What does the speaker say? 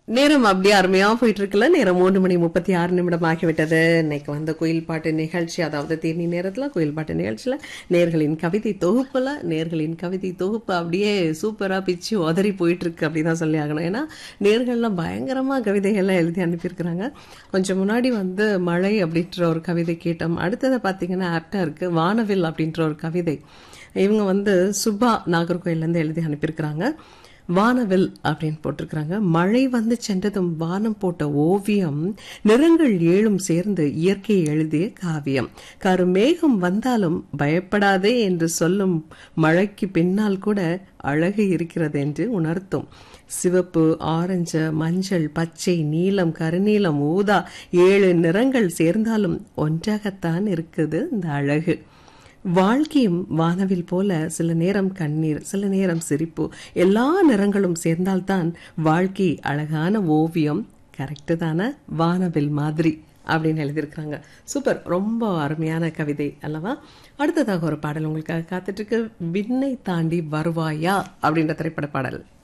நேரம் அப்படியே அருமையா போயிட்டு இருக்குல்ல நேரம் மூன்று மணி முப்பத்தி ஆறு நிமிடம் ஆகிவிட்டது இன்னைக்கு வந்து குயில் பாட்டு நிகழ்ச்சி அதாவது தேனி நேரத்துல குயில் பாட்டு நிகழ்ச்சியில நேர்களின் கவிதை தொகுப்புல நேர்களின் கவிதை தொகுப்பு அப்படியே சூப்பரா பிச்சு உதறி போயிட்டு இருக்கு அப்படிதான் சொல்லி ஆகணும் ஏன்னா நேர்கள்லாம் பயங்கரமா கவிதைகள்லாம் எழுதி அனுப்பியிருக்கிறாங்க கொஞ்சம் முன்னாடி வந்து மழை அப்படின்ற ஒரு கவிதை கேட்டோம் அடுத்தது பார்த்தீங்கன்னா ஆப்டா இருக்கு வானவில் அப்படின்ற ஒரு கவிதை இவங்க வந்து சுபா நாகர்கோயிலேருந்து எழுதி அனுப்பியிருக்கிறாங்க வானவில் அப்படின்னு போட்டிருக்கிறாங்க மழை வந்து சென்றதும் வானம் போட்ட ஓவியம் நிறங்கள் ஏழும் சேர்ந்து இயற்கையை எழுதிய காவியம் கருமேகம் வந்தாலும் பயப்படாதே என்று சொல்லும் மழைக்கு பின்னால் கூட அழகு இருக்கிறது என்று உணர்த்தும் சிவப்பு ஆரஞ்சு மஞ்சள் பச்சை நீலம் கருநீலம் ஊதா ஏழு நிறங்கள் சேர்ந்தாலும் ஒன்றாகத்தான் இருக்குது இந்த அழகு வாழ்க்கையும் வானவில் போல சில நேரம் கண்ணீர் சில நேரம் சிரிப்பு எல்லா நிறங்களும் சேர்ந்தால்தான் வாழ்க்கை அழகான ஓவியம் கரெக்டு தானே வானவில் மாதிரி அப்படின்னு எழுதியிருக்கிறாங்க சூப்பர் ரொம்ப அருமையான கவிதை அல்லவா அடுத்ததாக ஒரு பாடல் உங்களுக்காக காத்துட்டு இருக்கு விண்ணை தாண்டி வருவாயா அப்படின்ற திரைப்பட பாடல்